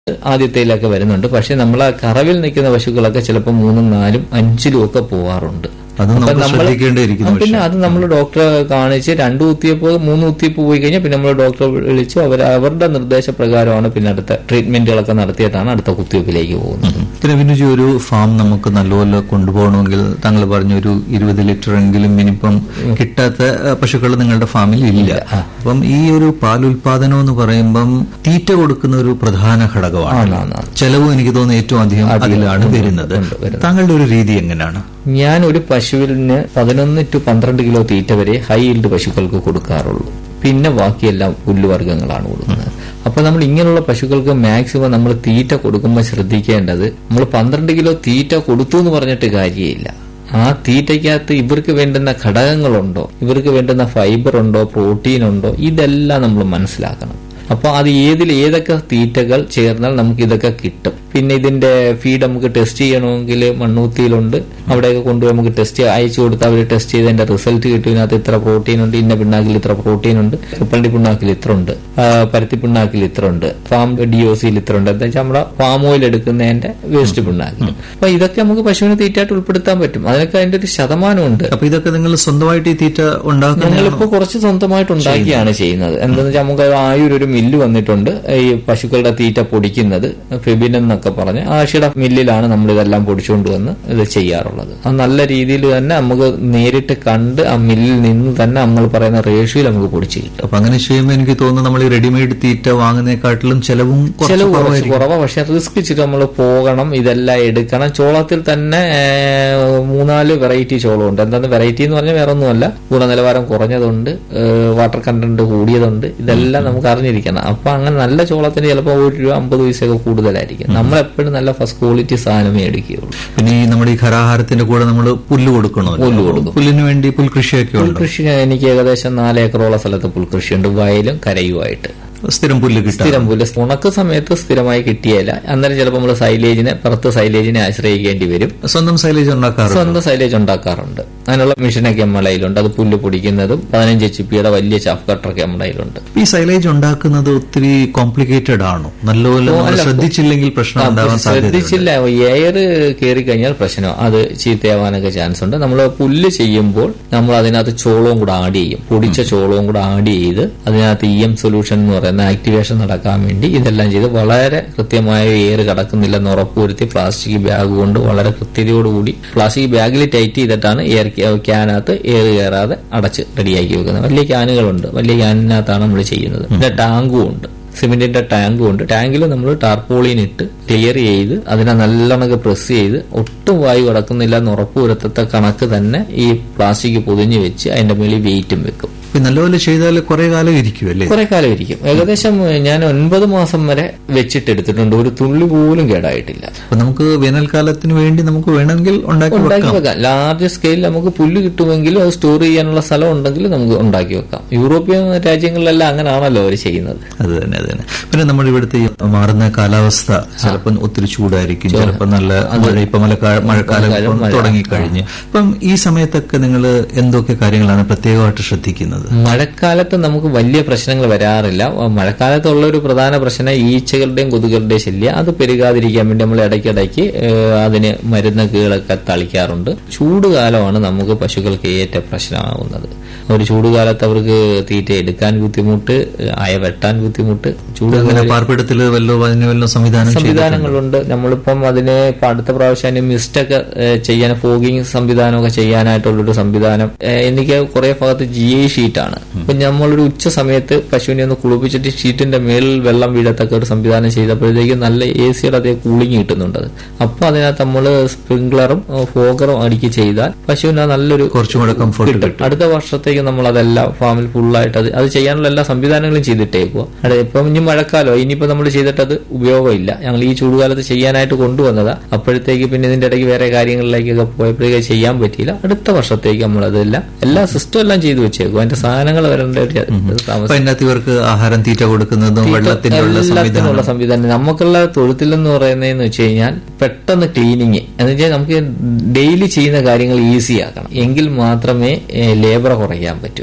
ആദ്യത്തേലൊക്കെ വരുന്നുണ്ട് പക്ഷെ നമ്മൾ ആ കറവിൽ നിൽക്കുന്ന പശുക്കളൊക്കെ ചിലപ്പോൾ മൂന്നും നാലും അഞ്ചിലും ഒക്കെ പോവാറുണ്ട് അത് അപ്പൊ നമുക്ക് നമ്മള് ശ്രദ്ധിക്കേണ്ടിയിരിക്കുന്നു ആ, പിന്നെ അത് നമ്മൾ ഡോക്ടറെ കാണിച്ച് രണ്ട് കുത്തിയപ്പ് മൂന്ന് കുത്തിയപ്പ് പോയി കഴിഞ്ഞാൽ പിന്നെ നമ്മൾ ഡോക്ടറെ വിളിച്ചു അവർ അവരുടെ നിർദ്ദേശപ്രകാരമാണ് പിന്നെ അടുത്ത ട്രീറ്റ്മെന്റുകളൊക്കെ നടത്തിയിട്ടാണ് അടുത്ത കുത്തിവയ്പ്പിലേക്ക് പോകുന്നത് പിന്നെ വിനുജി ഒരു ഫാം നമുക്ക് നല്ലപോലെ കൊണ്ടുപോകണമെങ്കിൽ താങ്കൾ പറഞ്ഞ ഒരു ഇരുപത് ലിറ്റർ എങ്കിലും മിനിമം കിട്ടാത്ത അഹ്, പശുക്കൾ നിങ്ങളുടെ ഫാമിൽ ഇല്ല അപ്പം ഈ ഒരു പാലുൽപാദനം എന്ന് പറയുമ്പം തീറ്റ കൊടുക്കുന്ന ഒരു പ്രധാന ഘടകമാണ് ആണ്, ആണ്. ചെലവും എനിക്ക് തോന്നുന്നു ഏറ്റവും അധികം അതിലാണ് വരുന്നത് ഉണ്ട്, വരുന്നത്. താങ്കളുടെ ഒരു രീതി എങ്ങനെയാണ് ഞാൻ ഒരു പശുവിന് പതിനൊന്ന് ടു പന്ത്രണ്ട് കിലോ തീറ്റ വരെ ഹൈ ഈൽഡ് പശുക്കൾക്ക് കൊടുക്കാറുള്ളൂ പിന്നെ ബാക്കിയെല്ലാം പുല്ലുവർഗ്ഗങ്ങളാണ് കൊടുക്കുന്നത് അപ്പൊ നമ്മൾ ഇങ്ങനെയുള്ള പശുക്കൾക്ക് മാക്സിമം നമ്മൾ തീറ്റ കൊടുക്കുമ്പോൾ ശ്രദ്ധിക്കേണ്ടത് നമ്മൾ പന്ത്രണ്ട് കിലോ തീറ്റ കൊടുത്തു എന്ന് പറഞ്ഞിട്ട് കാര്യമില്ല ആ തീറ്റയ്ക്കകത്ത് ഇവർക്ക് വേണ്ടുന്ന ഘടകങ്ങളുണ്ടോ ഇവർക്ക് വേണ്ടുന്ന ഫൈബർ ഉണ്ടോ പ്രോട്ടീൻ ഉണ്ടോ ഇതെല്ലാം നമ്മൾ മനസ്സിലാക്കണം അപ്പൊ അത് ഏതിൽ ഏതൊക്കെ തീറ്റകൾ ചേർന്നാൽ നമുക്ക് ഇതൊക്കെ കിട്ടും പിന്നെ ഇതിന്റെ ഫീഡ് നമുക്ക് ടെസ്റ്റ് ചെയ്യണമെങ്കിൽ മണ്ണൂത്തിയിലുണ്ട് അവിടെയൊക്കെ കൊണ്ടുപോയി നമുക്ക് ടെസ്റ്റ് അയച്ചു കൊടുത്ത് അവർ ടെസ്റ്റ് ചെയ്ത് അതിന്റെ റിസൾട്ട് കിട്ടും ഇതിനകത്ത് ഇത്ര പ്രോട്ടീൻ ഉണ്ട് ഇന്ന പിണ്ണാക്കിൽ ഇത്ര പ്രോട്ടീൻ ഉണ്ട് പള്ളി പിണ്ണാക്കിൽ ഇത്ര ഉണ്ട് ആ, പരുത്തി പിണ്ണാക്കിൽ ഇത്ര ഉണ്ട് ഫാം ഡി ഒ സിയിൽ ഇത്ര ഉണ്ട് എന്താ വെച്ചാൽ നമ്മുടെ ഫാം ഓയിൽ എടുക്കുന്നതിന്റെ വേസ്റ്റ് പിണ്ണാക്കിൽ അപ്പൊ ഇതൊക്കെ നമുക്ക് പശുവിന് തീറ്റയായിട്ട് ഉൾപ്പെടുത്താൻ പറ്റും അതിനൊക്കെ അതിന്റെ ഒരു ശതമാനമുണ്ട് അപ്പൊ ഇതൊക്കെ നിങ്ങൾ സ്വന്തമായിട്ട് ഈ തീറ്റ ഉണ്ടാക്കുന്ന ഞങ്ങളിപ്പോ കുറച്ച് സ്വന്തമായിട്ട് ഉണ്ടാക്കിയാണ് ചെയ്യുന്നത് എന്താണെന്ന് വെച്ചാൽ നമുക്ക് ആയൂർ ഒരു മില്ല് വന്നിട്ടുണ്ട് ഈ പശുക്കളുടെ തീറ്റ പൊടിക്കുന്നത് ഫെബിൻ എന്നൊക്കെ പറഞ്ഞ് ആഷിയുടെ മില്ലിലാണ് നമ്മൾ ഇതെല്ലാം പൊടിച്ചുകൊണ്ട് വന്ന് ഇത് ചെയ്യാറുള്ളത് അത് നല്ല രീതിയിൽ തന്നെ നമുക്ക് നേരിട്ട് കണ്ട് ആ മില്ലിൽ നിന്ന് തന്നെ നമ്മൾ പറയുന്ന റേഷ്യോയിൽ നമുക്ക് പൊടിച്ച് കിട്ടും അപ്പൊ അങ്ങനെ ചെയ്യുമ്പോൾ എനിക്ക് തോന്നുന്നു നമ്മൾ ഈ റെഡിമെയ്ഡ് തീറ്റ വാങ്ങുന്നതിനെക്കാട്ടിലും ചെലവും കുറച്ച് ചെലവ് കുറച്ച് കുറവായിരിക്കും കുറവാ പക്ഷെ റിസ്ക് ഇച്ചിട്ട് നമ്മൾ പോകണം ഇതെല്ലാം എടുക്കണം ചോളത്തിൽ തന്നെ ഏഹ്, മൂന്നാല് വെറൈറ്റി ചോളമുണ്ട് എന്താന്ന് വെറൈറ്റി എന്ന് പറഞ്ഞാൽ വേറെ ഒന്നുമല്ല ഗുണനിലവാരം കുറഞ്ഞതുണ്ട് ഏഹ്, വാട്ടർ കണ്ടന്റ് കൂടിയതുണ്ട് ഇതെല്ലാം നമുക്ക് അറിഞ്ഞിരിക്കണം അപ്പൊ അങ്ങനെ നല്ല ചോളത്തിന് ചിലപ്പോൾ ഒരു രൂപ അമ്പത് പൈസയൊക്കെ കൂടുതലായിരിക്കും നമ്മൾ എപ്പോഴും നല്ല ഫസ്റ്റ് ക്വാളിറ്റി സാധനമേ എടുക്കുകയുള്ളൂ പിന്നെ ഈ നമ്മുടെ ഈ ഖരാഹാരത്തിന്റെ കൂടെ നമ്മൾ പുല്ല് കൊടുക്കണോ പുല്ല് കൊടുക്കും. പുല്ലിന് വേണ്ടി പുൽകൃഷിയൊക്കെ ഉണ്ട് പുൽകൃഷി എനിക്ക് ഏകദേശം നാല് ഏക്കറോളം സ്ഥലത്ത് പുൽകൃഷിയുണ്ട് വയലും കരയുമായിട്ട് സ്ഥിരം പുല്ല് കിട്ടാം സ്ഥിരം പുല്ല് ഉണക്ക സമയത്ത് സ്ഥിരമായി കിട്ടിയല്ല അന്നേരം ചിലപ്പോൾ നമ്മൾ സൈലേജിനെ പുറത്ത് സൈലേജിനെ ആശ്രയിക്കേണ്ടി വരും സ്വന്തം സൈലേജ് ഉണ്ടാക്കാറുണ്ട് സ്വന്തം സൈലേജ് ഉണ്ടാക്കാറുണ്ട് അതിനുള്ള മെഷീനൊക്കെ നമ്മുടെ കയ്യിലുണ്ട് അത് പുല്ല് പൊടിക്കുന്നതും പതിനഞ്ച് എച്ച് പിയുടെ വലിയ ചാഫ് കട്ടറൊക്കെ നമ്മുടെ കയ്യിലുണ്ട് ഈ സൈലേജ് ഉണ്ടാക്കുന്നത് ഒത്തിരി കോംപ്ലിക്കേറ്റഡ് ആണോ നല്ലപോലെ നമ്മൾ ശ്രദ്ധിച്ചില്ലെങ്കിൽ പ്രശ്നം ഉണ്ടാവാൻ സാധ്യത ശ്രദ്ധിച്ചില്ല എയർ കയറി കഴിഞ്ഞാൽ പ്രശ്നം അത് ചീത്തയാവാനൊക്കെ ചാൻസ് ഉണ്ട് നമ്മൾ പുല്ല് ചെയ്യുമ്പോൾ നമ്മൾ അതിനകത്ത് ചോളവും കൂടെ ആഡ് ചെയ്യും പൊടിച്ച ചോളവും കൂടെ ആഡ് ചെയ്ത് അതിനകത്ത് ഇ എം സൊല്യൂഷൻ എന്ന് പറയുന്ന ആക്ടിവേഷൻ നടക്കാൻ വേണ്ടി ഇതെല്ലാം ചെയ്ത് വളരെ കൃത്യമായ എയർ കടക്കുന്നില്ലെന്ന് ഉറപ്പുവരുത്തി പ്ലാസ്റ്റിക് ബാഗ് കൊണ്ട് വളരെ കൃത്യതയോടുകൂടി പ്ലാസ്റ്റിക് ബാഗിൽ ടൈറ്റ് ചെയ്തിട്ടാണ് എയർ ക്യാനകത്ത് എയർ കയറാതെ അടച്ച് റെഡിയാക്കി വെക്കുന്നത് വലിയ ക്യാനുകളുണ്ട് വലിയ ക്യാനിനകത്താണ് നമ്മൾ ചെയ്യുന്നത് പിന്നെ ടാങ്കും ഉണ്ട് സിമെന്റിന്റെ ടാങ്കും ഉണ്ട് ടാങ്കിൽ നമ്മൾ ടാർപോളിൻ ഇട്ട് ക്ലിയർ ചെയ്ത് അതിനെ നല്ലോണം പ്രസ് ചെയ്ത് ഒട്ടും വായു കടക്കുന്നില്ല എന്ന് ഉറപ്പുവരുത്തത്ത കണക്ക് തന്നെ ഈ പ്ലാസ്റ്റിക് പൊതിഞ്ഞ് വെച്ച് അതിന്റെ മേളിൽ വെയിറ്റും വെക്കും ഇപ്പൊ നല്ലപോലെ ചെയ്താൽ കുറെ കാലം ഇരിക്കും അല്ലേ കുറെ കാലം ഇരിക്കും ഏകദേശം ഞാൻ ഒൻപത് മാസം വരെ വെച്ചിട്ടെടുത്തിട്ടുണ്ട് ഒരു തുള്ളി പോലും കേടായിട്ടില്ല അപ്പൊ നമുക്ക് വേനൽക്കാലത്തിന് വേണ്ടി നമുക്ക് വേണമെങ്കിൽ ഉണ്ടാക്കി ഉണ്ടാക്കി വെക്കാം വെക്കാം ലാർജ് സ്കെയിലിൽ നമുക്ക് പുല്ല് കിട്ടുമെങ്കിലും അത് സ്റ്റോർ ചെയ്യാനുള്ള സ്ഥലം ഉണ്ടെങ്കിൽ നമുക്ക് ഉണ്ടാക്കി വെക്കാം യൂറോപ്യൻ രാജ്യങ്ങളിലെല്ലാം അങ്ങനെയാണല്ലോ അവർ ചെയ്യുന്നത് അത് തന്നെ അത് തന്നെ പിന്നെ നമ്മുടെ ഇവിടുത്തെ ഈ മാറുന്ന കാലാവസ്ഥ ചിലപ്പോൾ ഒത്തിരി ചൂടായിരിക്കും ചിലപ്പോൾ നല്ല മഴ ഇപ്പൊ മഴക്കാല മഴക്കാലം ഇപ്പം തുടങ്ങിക്കഴിഞ്ഞ് അപ്പം ഈ സമയത്തൊക്കെ നിങ്ങൾ എന്തൊക്കെ കാര്യങ്ങളാണ് പ്രത്യേകമായിട്ട് ശ്രദ്ധിക്കുന്നത് മഴക്കാലത്ത് നമുക്ക് വലിയ പ്രശ്നങ്ങൾ വരാറില്ല മഴക്കാലത്തുള്ള ഒരു പ്രധാന പ്രശ്നം ഈച്ചകളുടെയും കൊതുകളുടെയും ശല്യം അത് പെരുകാതിരിക്കാൻ വേണ്ടി നമ്മൾ ഇടയ്ക്കിടയ്ക്ക് ഏഹ്, അതിന് മരുന്നുകളൊക്കെ തളിക്കാറുണ്ട് ചൂടുകാലമാണ് നമുക്ക് പശുക്കൾക്ക് ഏറ്റവും പ്രശ്നമാവുന്നത് ഒരു ചൂടുകാലത്ത് അവർക്ക് തീറ്റ എടുക്കാൻ ബുദ്ധിമുട്ട് അയ വെട്ടാൻ ബുദ്ധിമുട്ട് ചൂട് അങ്ങനെ പാർപ്പിടത്തില് വല്ലോ അതിന് വല്ലോ സംവിധാനം ചെയ്തിട്ടുണ്ടോ? സംവിധാനങ്ങളുണ്ട് നമ്മളിപ്പം അതിന് ഇപ്പൊ അടുത്ത പ്രാവശ്യം അതിന് മിസ്റ്റൊക്കെ ചെയ്യാൻ ഫോഗിങ് സംവിധാനമൊക്കെ ചെയ്യാനായിട്ടുള്ളൊരു സംവിധാനം ഏഹ്, എനിക്ക് കുറെ ഭാഗത്ത് ജി ഐ ഷീറ്റാണ് അപ്പൊ നമ്മളൊരു ഉച്ച സമയത്ത് പശുവിനെ ഒന്ന് കുളിപ്പിച്ചിട്ട് ഷീറ്റിന്റെ മേളിൽ വെള്ളം വീഴത്തക്ക ഒരു സംവിധാനം ചെയ്തപ്പോഴത്തേക്ക് നല്ല എ സിയുടെ അതേ കൂളിംഗ് കിട്ടുന്നുണ്ട് അത്. അപ്പൊ അതിനകത്ത് നമ്മൾ സ്പ്രിംഗ്ലറും ഫോഗറും അടിക്ക് ചെയ്താൽ പശുവിന് നല്ലൊരു കുറച്ചും കൂടെ കംഫർട്ട് കിട്ടും അടുത്ത വർഷത്തേക്ക് നമ്മൾ അതെല്ലാം ഫാമിൽ ഫുള്ളായിട്ട് അത് അത് ചെയ്യാനുള്ള എല്ലാ സംവിധാനങ്ങളും ചെയ്തിട്ടേക്കുക അതെ ഇപ്പം ഇനി മഴക്കാലോ ഇനിയിപ്പോ നമ്മൾ ചെയ്തിട്ട് അത് ഉപയോഗമില്ല ഞങ്ങൾ ഈ ചൂടുകാലത്ത് ചെയ്യാനായിട്ട് കൊണ്ടുവന്നതാ അപ്പോഴത്തേക്ക് പിന്നെ ഇതിന്റെ ഇടയ്ക്ക് വേറെ കാര്യങ്ങളിലേക്കൊക്കെ പോയപ്പോഴേക്ക് ചെയ്യാൻ പറ്റിയില്ല അടുത്ത വർഷത്തേക്ക് നമ്മൾ അതെല്ലാം എല്ലാ സിസ്റ്റം എല്ലാം ചെയ്തു വെച്ചേക്കും അതിന്റെ സാധനങ്ങൾ വരേണ്ട ഒരു താമസം അപ്പൊ അതിനകത്ത് ഇവർക്ക് ആഹാരം തീറ്റ കൊടുക്കുന്നതും വെള്ളത്തിനുള്ള സംവിധാനം എല്ലാത്തിനുള്ള സംവിധാനം നമുക്കുള്ള തൊഴുത്തിൽ എന്ന് പറയുന്നതെന്ന് വെച്ച് കഴിഞ്ഞാൽ പെട്ടെന്ന് ക്ലീനിങ് എന്ന് വെച്ചാൽ നമുക്ക് ഡെയിലി ചെയ്യുന്ന കാര്യങ്ങൾ ഈസി ആക്കണം എങ്കിൽ മാത്രമേ ലേബർ കുറയ്ക്കാൻ പറ്റൂ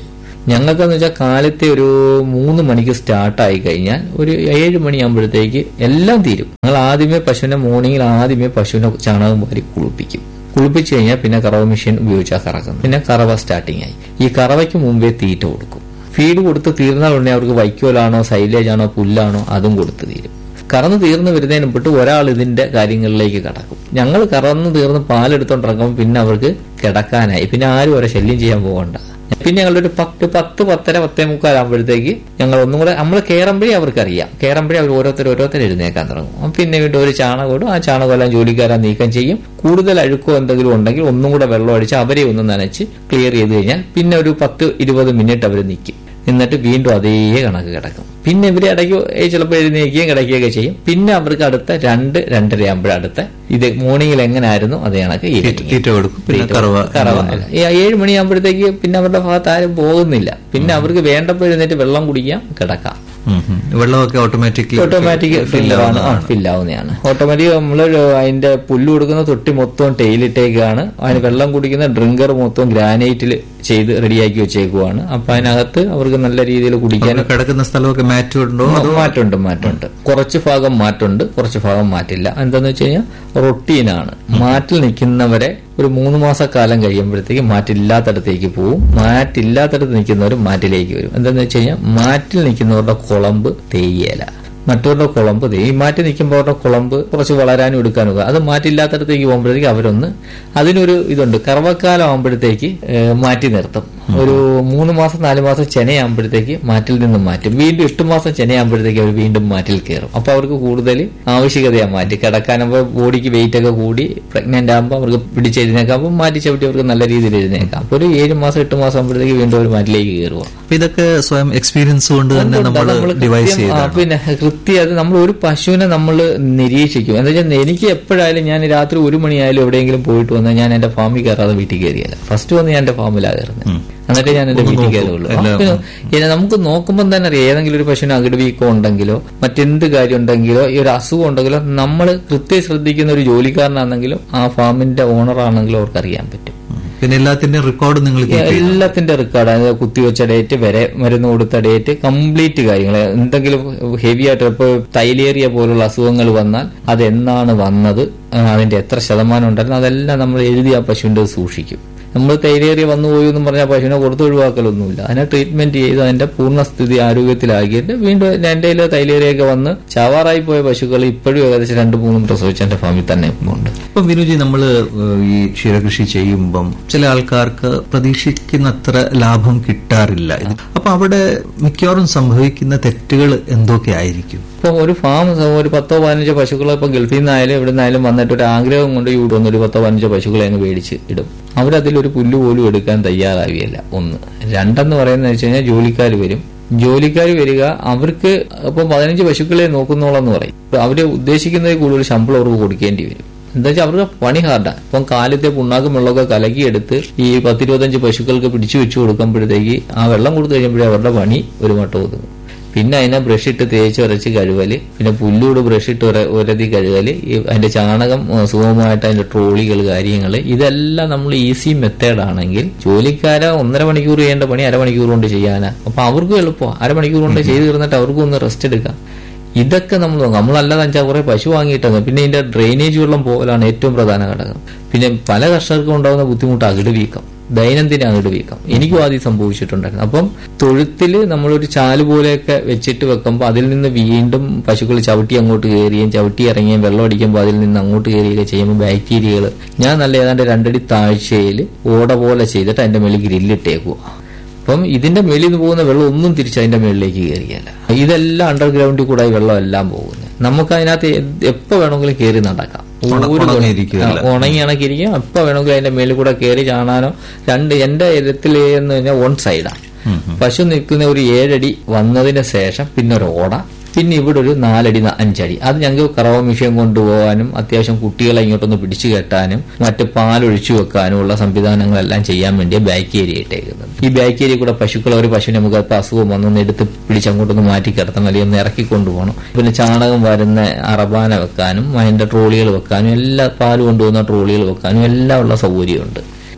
ഞങ്ങൾക്കെന്ന് വെച്ചാൽ കാലത്തെ ഒരു മൂന്ന് മണിക്ക് സ്റ്റാർട്ടായി കഴിഞ്ഞാൽ ഒരു ഏഴ് മണിയാകുമ്പോഴത്തേക്ക് എല്ലാം തീരും ഞങ്ങൾ ആദ്യമേ പശുവിനെ മോർണിംഗിൽ ആദ്യമേ പശുവിനെ ചാണകം വാരി കുളിപ്പിക്കും കുളിപ്പിച്ചു കഴിഞ്ഞാൽ പിന്നെ കറവ മെഷീൻ ഉപയോഗിച്ചാൽ കറക്കുന്നു പിന്നെ കറവ സ്റ്റാർട്ടിംഗ് ആയി ഈ കറവയ്ക്ക് മുമ്പേ തീറ്റ കൊടുക്കും ഫീഡ് കൊടുത്ത് തീർന്നാൽ ഉടനെ അവർക്ക് വൈക്കോലാണോ സൈലേജ് ആണോ പുല്ലാണോ അതും കൊടുത്ത് തീരും കറന്ന് തീർന്നു വരുന്നതിന് മുമ്പിട്ട് ഒരാൾ ഇതിന്റെ കാര്യങ്ങളിലേക്ക് കടക്കും ഞങ്ങൾ കറന്ന് തീർന്ന് പാലെടുത്തോണ്ടിറങ്ങുമ്പോൾ പിന്നെ അവർക്ക് കിടക്കാനായി പിന്നെ ആരും അവരെ ശല്യം ചെയ്യാൻ പോകണ്ട പിന്നെ ഞങ്ങളൊരു പത്ത് പത്ത് പത്തര പത്തേ മുക്കാലാകുമ്പോഴത്തേക്ക് ഞങ്ങൾ ഒന്നും കൂടെ നമ്മൾ കയറുമ്പോഴേ അവർക്കറിയാം കയറുമ്പോഴേ അവർ ഓരോരുത്തർ ഓരോരുത്തർ എഴുന്നേക്കാൻ തുടങ്ങും അപ്പം പിന്നെ വീണ്ടും ഒരു ചാണകം ഇടും ആ ചാണകം എല്ലാം ജോലിക്കാരാ നീക്കം ചെയ്യും കൂടുതൽ അഴുക്കോ എന്തെങ്കിലും ഉണ്ടെങ്കിൽ ഒന്നും കൂടെ വെള്ളം അടിച്ച് അവരെ ഒന്ന് നനച്ച് ക്ലിയർ ചെയ്ത് കഴിഞ്ഞാൽ പിന്നെ ഒരു പത്ത് ഇരുപത് മിനിറ്റ് അവർ നിൽക്കും എന്നിട്ട് വീണ്ടും അതേ കണക്ക് കിടക്കും പിന്നെ ഇവര് ഇടയ്ക്ക് ചിലപ്പോൾ എഴുന്നേക്കുകയും കിടക്കുകയൊക്കെ ചെയ്യും പിന്നെ അവർക്ക് അടുത്ത രണ്ട് രണ്ടര ആകുമ്പോഴ അടുത്ത ഇത് മോർണിംഗിൽ എങ്ങനായിരുന്നു അതേ കണക്ക് ഈവനിങ് തീറ്റ കൊടുക്കും പിന്നെ കറവ കറവ അല്ല. ഈ ഏഴ് മണിയാകുമ്പോഴത്തേക്ക് പിന്നെ അവരുടെ ഭാഗത്ത് ആരും പോകുന്നില്ല പിന്നെ അവർക്ക് വേണ്ടപ്പോൾ എഴുന്നേറ്റ് വെള്ളം കുടിക്കാം കിടക്കാം ഉം, ഉം. വെള്ളമൊക്കെ ഓട്ടോമാറ്റിക്കലി ഓട്ടോമാറ്റിക് ഫില്ലാണ് ഫില്ലാവുന്നതാണ് ഓട്ടോമാറ്റിക് നമ്മൾ അതിന്റെ പുല്ല് കൊടുക്കുന്ന തൊട്ടി മൊത്തം ടൈലിട്ടേക്കാണ് അതിന് വെള്ളം കുടിക്കുന്ന ഡ്രിങ്കർ മൊത്തം ഗ്രാനൈറ്റിൽ ചെയ്ത് റെഡിയാക്കി വെച്ചേക്കുവാണ് അപ്പൊ അതിനകത്ത് അവർക്ക് നല്ല രീതിയിൽ കുടിക്കാൻ കിടക്കുന്ന സ്ഥലമൊക്കെ മാറ്റ് ഉണ്ടോ അതോ മാറ്റമുണ്ട് മാറ്റമുണ്ട് കുറച്ച് ഭാഗം മാറ്റമുണ്ട് കുറച്ച് ഭാഗം മാറ്റില്ല എന്താന്ന് വെച്ച് കഴിഞ്ഞാൽ റൊട്ടീനാണ് മാറ്റിൽ നിൽക്കുന്നവരെ ഒരു മൂന്ന് മാസക്കാലം കഴിയുമ്പോഴത്തേക്ക് മാറ്റില്ലാത്തടത്തേക്ക് പോവും മാറ്റില്ലാത്തടത്ത് നിൽക്കുന്നവർ മാറ്റിലേക്ക് വരും എന്താന്ന് വെച്ച് കഴിഞ്ഞാൽ മാറ്റിൽ നിൽക്കുന്നവരുടെ കുളമ്പ് തേയില മറ്റവരുടെ കുളമ്പ് തേ- ഈ മാറ്റി നിൽക്കുമ്പോൾ അവരുടെ കുളമ്പ് കുറച്ച് വളരാനും എടുക്കാനും ഒക്കെ. അത് മാറ്റില്ലാത്തടത്തേക്ക് പോകുമ്പോഴത്തേക്ക് അവരൊന്ന് അതിനൊരു ഇതുണ്ട് കറവക്കാലം ആകുമ്പോഴത്തേക്ക് ഏഹ്, മാറ്റി നിർത്തും ഒരു മൂന്ന് മാസം നാല് മാസം ചെനയാകുമ്പോഴത്തേക്ക് മാറ്റിൽ നിന്നും മാറ്റും വീണ്ടും എട്ട് മാസം ചെനയാകുമ്പോഴത്തേക്ക് അവർ വീണ്ടും മാറ്റിൽ കയറും അപ്പൊ അവർക്ക് കൂടുതൽ ആവശ്യകതയാണ് മാറ്റി കിടക്കാനാകുമ്പോൾ ബോഡിക്ക് വെയിറ്റ് ഒക്കെ കൂടി പ്രഗ്നന്റ് ആകുമ്പോൾ അവർക്ക് പിടിച്ചെഴുന്നേക്കാം അപ്പം മാറ്റി ചവിട്ടി അവർക്ക് നല്ല രീതിയിൽ എഴുന്നേക്കാം അപ്പൊ ഒരു ഏഴ് മാസം എട്ട് മാസം ആകുമ്പോഴത്തേക്ക് വീണ്ടും അവർ മാറ്റിലേക്ക് കയറുക അപ്പൊ ഇതൊക്കെ സ്വയം എക്സ്പീരിയൻസ് കൊണ്ട് തന്നെ നമ്മൾ നമ്മള് ഡിവൈസ് കൃത്യം- ആ, ചെയ്താണ് പിന്നെ കൃത്യം അത് നമ്മൾ ഒരു പശുവിനെ നമ്മൾ നിരീക്ഷിക്കും എന്താ വെച്ചാൽ എനിക്ക് എപ്പോഴായാലും ഞാൻ രാത്രി ഒരു മണിയായാലും എവിടെയെങ്കിലും പോയിട്ട് വന്നാൽ ഞാൻ എന്റെ ഫാമിൽ കയറാതെ വീട്ടിൽ കയറിയല്ല ഫസ്റ്റ് വന്ന് ഞാൻ എന്റെ ഫാമിലാണ് കയറുന്നത് എന്നിട്ട് ഞാൻ എന്റെ വീട്ടിൽ കയറുള്ളൂ ആ, പിന്നെ ഇനി നമുക്ക് നോക്കുമ്പോൾ തന്നെ അറിയാം ഏതെങ്കിലും ഒരു പശുവിന് അകിട് വീക്കം ഉണ്ടെങ്കിലോ മറ്റെന്ത് കാര്യം ഉണ്ടെങ്കിലോ ഈ ഒരു അസുഖം ഉണ്ടെങ്കിലോ നമ്മൾ കൃത്യം ശ്രദ്ധിക്കുന്ന ഒരു ജോലിക്കാരനാണെങ്കിലും ആ ഫാമിന്റെ ഓണർ ആണെങ്കിലും അവർക്ക് അറിയാൻ പറ്റും പിന്നെ എല്ലാത്തിന്റെയും റെക്കോർഡ് നിങ്ങൾ keep ചെയ്യും. എല്ലാത്തിന്റെ റെക്കോർഡ് അതായത് കുത്തിവെച്ച ഡേറ്റ് വരെ മരുന്ന് കൊടുത്ത ഡേറ്റ് കംപ്ലീറ്റ് കാര്യങ്ങൾ എന്തെങ്കിലും ഹെവി ആയിട്ട് ഇപ്പോൾ തൈലേറിയ പോലുള്ള അസുഖങ്ങൾ വന്നാൽ അത് എന്നാണ് വന്നത് ആ, അതിന്റെ എത്ര ശതമാനം ഉണ്ടായിരുന്നു അതെല്ലാം നമ്മൾ എഴുതി ആ പശുവിന്റെ സൂക്ഷിക്കും നമ്മൾ തൈലേറിയ വന്നു പോയി എന്നും പറഞ്ഞാൽ പശുവിനെ കൊടുത്ത് ഒഴിവാക്കലൊന്നുമില്ല അതിനെ ട്രീറ്റ്മെന്റ് ചെയ്ത് അതിന്റെ പൂർണ്ണസ്ഥിതി ആരോഗ്യത്തിലാക്കിയിട്ട് വീണ്ടും എന്റെ തൈലേറിയൊക്കെ വന്ന് ചാവാറായി പോയ പശുക്കൾ ഇപ്പോഴും ഏകദേശം രണ്ട് മൂന്നും പ്രസവിച്ച എന്റെ ഫാമിൽ തന്നെ ഇപ്പം ഉണ്ട് ഇപ്പം വിനുജി നമ്മൾ ഈ ക്ഷീരകൃഷി ചെയ്യുമ്പം ചില ആൾക്കാർക്ക് പ്രതീക്ഷിക്കുന്ന അത്ര ലാഭം കിട്ടാറില്ല ഇത് അപ്പൊ അവിടെ മിക്കവാറും സംഭവിക്കുന്ന തെറ്റുകൾ എന്തൊക്കെ ആയിരിക്കും ഇപ്പൊ ഒരു ഫാം ഒരു പത്തോ പതിനഞ്ചോ പശുക്കളെ ഇപ്പൊ ഗൾഫിൽ നിന്നായാലും ഇവിടെ നിന്നായാലും വന്നിട്ട് ഒരു ആഗ്രഹം കൊണ്ട് ഇവിടെ വന്ന് ഒരു പത്തോ പതിനഞ്ചോ പശുക്കളെ അങ്ങ് മേടിച്ച് ഇടും അവരതിലൊരു പുല്ല് പോലും എടുക്കാൻ തയ്യാറാവുകയല്ല ഒന്ന് രണ്ടെന്ന് പറയുന്നത് വെച്ച് കഴിഞ്ഞാൽ ജോലിക്കാർ വരും ജോലിക്കാർ വരിക അവർക്ക് ഇപ്പം പതിനഞ്ച് പശുക്കളെ നോക്കുന്നോളെന്ന് പറയും ഇപ്പൊ അവര് ഉദ്ദേശിക്കുന്നതിൽ കൂടുതൽ ശമ്പളം അവർക്ക് കൊടുക്കേണ്ടി വരും എന്താ വെച്ചാൽ അവർക്ക് പണി ഹാർഡാണ് ഇപ്പം കാലത്തെ പുണ്ണാക്കും വെള്ളമൊക്കെ കലക്കിയെടുത്ത് ഈ പത്തിരുപത്തഞ്ച് പശുക്കൾക്ക് പിടിച്ചു വെച്ചു കൊടുക്കുമ്പോഴത്തേക്ക് ആ വെള്ളം കൊടുത്തു കഴിയുമ്പോഴേ അവരുടെ പണി ഒരു മട്ടം ഒതുങ്ങും പിന്നെ അതിനെ ബ്രഷ് ഇട്ട് തേച്ച് ഉരച്ച് കഴുകല് പിന്നെ പുല്ലൂട് ബ്രഷ് ഇട്ട് ഉര- ഉരതി കഴുകല് ഈ അതിന്റെ ചാണകം ആ, സുഗമമായിട്ട് അതിന്റെ ട്രോളികൾ കാര്യങ്ങൾ ഇതെല്ലാം നമ്മൾ ഈസി മെത്തേഡ് ആണെങ്കിൽ ജോലിക്കാരെ ഒന്നര മണിക്കൂർ ചെയ്യേണ്ട പണി അരമണിക്കൂർ കൊണ്ട് ചെയ്യാനാ അപ്പൊ അവർക്കും എളുപ്പമാണ് അരമണിക്കൂർ കൊണ്ട് ചെയ്ത് തീർന്നിട്ട് അവർക്കും ഒന്ന് റെസ്റ്റ് എടുക്കാം ഇതൊക്കെ നമ്മൾ നോക്കാം നമ്മളല്ലാതെ അഞ്ചാ കുറെ പശു വാങ്ങിയിട്ടങ്ങ് പിന്നെ ഇതിന്റെ ഡ്രെയിനേജ് വെള്ളം പോകലാണ് ഏറ്റവും പ്രധാന ഘടകം പിന്നെ പല കർഷകർക്കും ഉണ്ടാകുന്ന ബുദ്ധിമുട്ട് അകിട് വീക്കം ദൈനംദിന അകിട് വീക്കം എനിക്കും ആദ്യം സംഭവിച്ചിട്ടുണ്ടായിരുന്നു അപ്പം തൊഴുത്തില് നമ്മളൊരു ചാല് പോലെയൊക്കെ വെച്ചിട്ട് വെക്കുമ്പോൾ അതിൽ നിന്ന് വീണ്ടും പശുക്കൾ ചവിട്ടി അങ്ങോട്ട് കയറുകയും ചവിട്ടി ഇറങ്ങുകയും വെള്ളം അടിക്കുമ്പോൾ അതിൽ നിന്ന് അങ്ങോട്ട് കയറുകയൊക്കെ ചെയ്യുമ്പോൾ ബാക്ടീരിയകൾ ഞാൻ നല്ല ഏതാണ്ട് രണ്ടടി താഴ്ചയിൽ ഓട പോലെ ചെയ്തിട്ട് അതിന്റെ മേളിൽ ഗ്രില്ലിട്ടേക്കുക അപ്പം ഇതിന്റെ മേളിൽ നിന്ന് പോകുന്ന വെള്ളം ഒന്നും തിരിച്ച് അതിന്റെ മേളിലേക്ക് കയറിയല്ല ഇതെല്ലാം അണ്ടർഗ്രൗണ്ടിൽ കൂടെ ഈ വെള്ളം എല്ലാം പോകുന്നത് നമുക്ക് അതിനകത്ത് എപ്പോ വേണമെങ്കിലും കയറി നടക്കാം ഉണ- ഒരു ഉണങ്ങിയിരിക്കുകയല്ല. ആ, ഉണങ്ങി ഇണക്കിയിരിക്കും എപ്പോ വേണമെങ്കിലും അതിന്റെ മേളിൽ കൂടെ കയറി കാണാനോ രണ്ട് എന്റെ ഇരത്തിൽ എന്ന് പറഞ്ഞാൽ വൺ സൈഡാണ് പശു നിൽക്കുന്ന ഒരു ഏഴടി വന്നതിന് ശേഷം പിന്നെ ഒരു ഓട പിന്നെ ഇവിടെ ഒരു നാലടി ന- അഞ്ചടി അത് ഞങ്ങൾക്ക് കറവ മിഷ്യൻ കൊണ്ടുപോകാനും അത്യാവശ്യം കുട്ടികളെ ഇങ്ങോട്ടൊന്ന് പിടിച്ചു കെട്ടാനും മറ്റ് പാലൊഴിച്ചു വെക്കാനും ഉള്ള സംവിധാനങ്ങളെല്ലാം ചെയ്യാൻ വേണ്ടിയ ബാക്ക് ഏരിയ ഇട്ടേക്കുന്നത് ഈ ബാക്ക് ഏരിയ കൂടെ പശുക്കളെ ഒരു പശുവിനെ നമുക്ക് ഇപ്പൊ അസുഖം വന്നൊന്ന് എടുത്ത് പിടിച്ച് അങ്ങോട്ടൊന്ന് മാറ്റി കിടത്തണം അല്ലെങ്കിൽ ഒന്ന് ഇറക്കി കൊണ്ടുപോകണം പിന്നെ ചാണകം വരുന്ന അറബാന വെക്കാനും അതിന്റെ ട്രോളികൾ വെക്കാനും എല്ലാ പാല് കൊണ്ടുപോകുന്ന ട്രോളികൾ വെക്കാനും എല്ലാം ഉള്ള സൗകര്യമുണ്ട്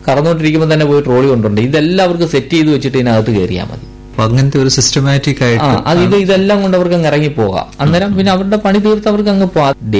കറന്നുകൊണ്ടിരിക്കുമ്പോൾ തന്നെ പോയി ട്രോളി കൊണ്ടുണ്ട് ഇതെല്ലാം അവർക്ക് സെറ്റ് ചെയ്ത് വെച്ചിട്ട് ഇതിനകത്ത് കയറിയാൽ മതി അപ്പൊ അങ്ങനത്തെ ഒരു സിസ്റ്റമാറ്റിക് ആ ആയിട്ട് അത് ഇത് ഇതെല്ലാം കൊണ്ട് അവർക്ക് അങ്ങ് ഇറങ്ങി പോകാം അന്നേരം പിന്നെ അവരുടെ പണി തീർത്ത് അവർക്ക് അങ്ങ് പോകാം